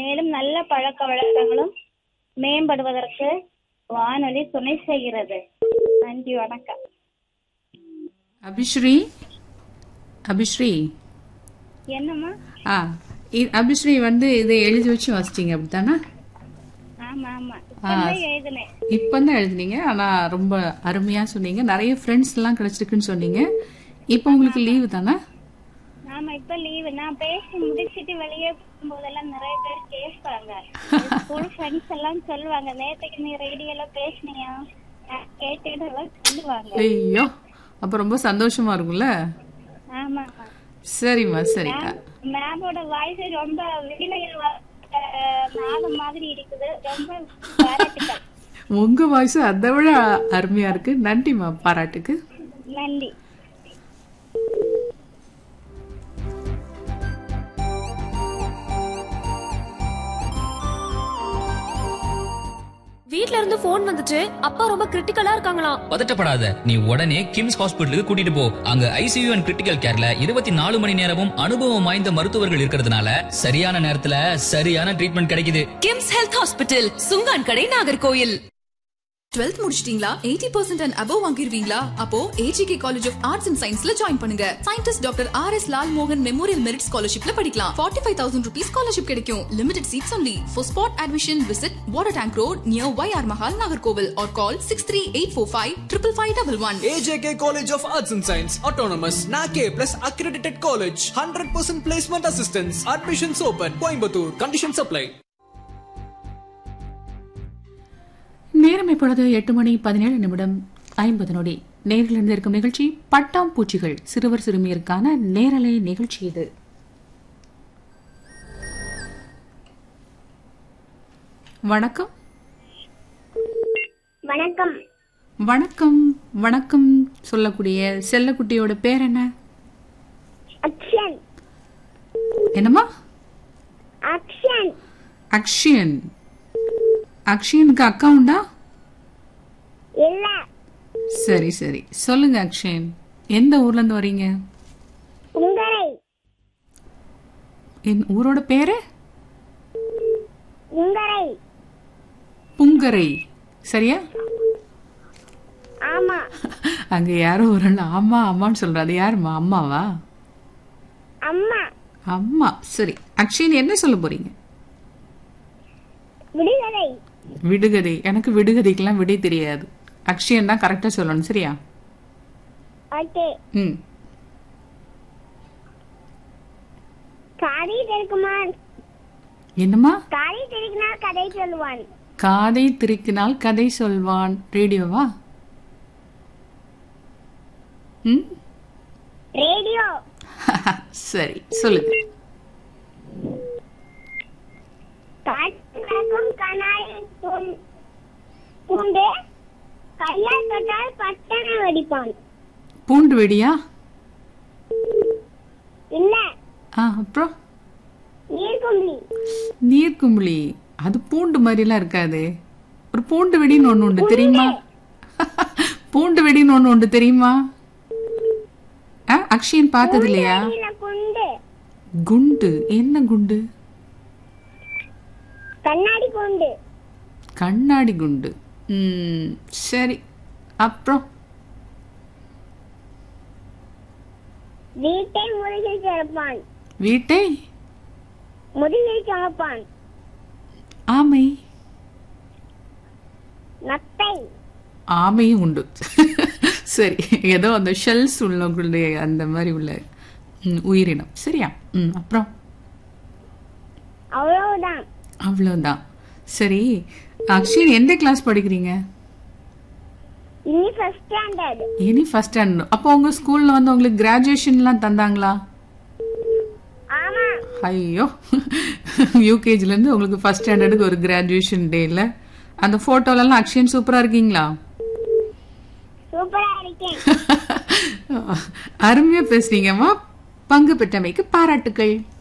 மேலும் நல்ல பழக்க வழக்கங்களும் மேம்படுவதற்கு வானொலி துணை செய்கிறது நன்றி வணக்கம் அபிஸ்ரீ அபிஸ்ரீ என்னம்மா ஆ இ- அபிஸ்ரீ வந்து இதை எழுதி வச்சு வாசிச்சீங்க அப்படித்தானே ஆமா ஆமா இப்பதான் எழுதுனேன் இப்பதான் எழுதுனீங்க ஆனா ரொம்ப அருமையா சொன்னீங்க நிறைய ஃப்ரெண்ட்ஸ் எல்லாம் கிடைச்சிருக்குன்னு சொன்னீங்க இப்போ உங்களுக்கு லீவு தானே ஆமா இப்ப லீவு நான் பேசி முடிச்சிட்டு வெளியே போகும்போதெல்லாம் நிறைய பேர் கேட்பாங்க ஸ்கூல் ஃப்ரெண்ட்ஸ் எல்லாம் சொல்லுவாங்க நேத்துக்கு நீ ரேடியோல பேசுனியா நான் கேட்டுட்டு எல்லாம் சொல்லுவாங்க ஐயோ அப்ப ரொம்ப சந்தோஷமா இருக்கும்ல ஆமா சரிம்மா சரி மேமோட வாய்ஸ் ரொம்ப வீணையில் வ- அஹ், நாதம் மாதிரி இருக்குது ரொம்ப பாராட்டுக்கள் உங்க வாய்ஸ் அதை விட அருமையா இருக்கு நன்றிம்மா பாராட்டுக்கு நன்றி வீட்ல இருந்து போன் வந்துச்சு அப்பா ரொம்ப கிரிட்டிக்கலா இருக்காங்களாம் பதட்டப்படாத நீ உடனே கிம்ஸ் ஹாஸ்பிட்டலுக்கு கூட்டிட்டு போ அங்க ஐசியூ அண்ட் கிரிட்டிக்கல் கேர்ல இருபத்தி நாலு மணி நேரமும் அனுபவம் வாய்ந்த மருத்துவர்கள் இருக்கிறதுனால சரியான நேரத்துல சரியான ட்ரீட்மெண்ட் கிடைக்குது கிம்ஸ் ஹெல்த் ஹாஸ்பிட்டல் சுங்கான் கடை நாகர்கோயில் 12th முடிச்சிட்டீங்களா எயிட்டி பர்சன்ட் அண்ட் அபவ் வாங்கிருவீங்களா அப்போ AJK college of arts and சயின்ஸ்ல ஜாயின் பண்ணுங்க scientist doctor R S Lal மோகன் மெமோரியல் மெரிட் ஸ்காலர்ஷிப்ல படிக்கலாம் forty five thousand rupees scholarship கிடைக்கும் limited seats only for spot admission visit water tank road near Y R Mahal Nagercoil or call six three eight four five triple five double one AJK College of Arts and Science, Autonomous, NAKE plus accredited college, 100% placement assistance, admissions open, Coimbatore, conditions apply. நேரம் இப்பொழுது எட்டு மணி பதினேழு நிமிடம் ஐம்பது நொடி நேரில் இருந்திருக்கும் நிகழ்ச்சி பட்டாம் பூச்சிகள் சிறுவர் சிறுமியருக்கான நேரலை நிகழ்ச்சி இது வணக்கம் வணக்கம் வணக்கம் வணக்கம் சொல்லக்கூடிய செல்லக்குட்டியோட பேர் என்ன அக்ஷன் என்னம்மா அக்ஷன் அக்ஷயன் அக்ஷயனுக்கு அக்கா உண்டா இல்ல சரி சரி சொல்லுங்க அக்ஷயன் எந்த ஊர்ல இருந்து வரீங்க உங்கரை என் ஊரோட பேரு உங்கரை புங்கரை சரியா ஆமா அங்க யாரோ ஒரு ஆள் ஆமா அம்மான்னு சொல்ற அது யாருமா அம்மாவா அம்மா அம்மா சரி அக்ஷயன் என்ன சொல்ல போறீங்க விடுதலை விடுகதை எனக்கு விடுகதைக்கெல்லாம் விடை தெரியாது அக்ஷயன் தான் கரெக்டா சொல்லணும் சரியா ஓகே ம் காரி தெரிக்குமான் என்னம்மா காரி தெரிக்கினால் கதை சொல்லுவான் காதை திருக்கினால் கதை சொல்வான் ரேடியோவா ம் ரேடியோ சரி சொல்லுங்க காற்று கிடக்கும் கனாய் துண்- துண்டு கையால் தொட்டால் பட்டன வெடிப்பான் பூண்டு வெடியா இல்ல ஆ அப்புறம் நீர்க்கும்பி நீர்க்குமிழி அது பூண்டு மாதிரிலாம் இருக்காது ஒரு பூண்டு வெடின்னு ஒண்ணு உண்டு தெரியுமா பூண்டு வெடின்னு ஒண்ணு உண்டு தெரியுமா ஆ, அக்ஷயன் பார்த்தது இல்லையா இல்ல குண்டு குண்டு என்ன குண்டு கண்ணாடி குண்டு கண்ணாடி குண்டு ம், சரி அப்புறம் வீட்டை முதுகில் சேர்ப்பான் வீட்டை முதுகில் சுமப்பான் ஆமை நத்தை ஆமையும் உண்டு சரி ஏதோ அந்த ஷெல்ஸ் உள்ளவங்களுடைய அந்த மாதிரி உள்ள ம், உயிரினம் சரியா ம் அப்புறம் அவ்வளவுதான் அவ்வளவுதான் சரி அக்ஷய் எந்த கிளாஸ் படிக்கிறீங்க இனி ஃபர்ஸ்ட் ஸ்டாண்டர்ட் இனி ஃபர்ஸ்ட் ஸ்டாண்டர்ட் அப்போ உங்க ஸ்கூல்ல வந்து உங்களுக்கு கிராஜுவேஷன்லாம் தந்தாங்களா ஆமா ஐயோ யூகேஜில இருந்து உங்களுக்கு ஃபர்ஸ்ட் ஸ்டாண்டர்டுக்கு ஒரு கிராஜுவேஷன் டேல அந்த போட்டோலலாம் அக்ஷயன் சூப்பரா இருக்கீங்களா சூப்பரா இருக்கேன் அருமையா பேசுறீங்கம்மா பங்கு பெற்றமைக்கு பாராட்டுக்கள்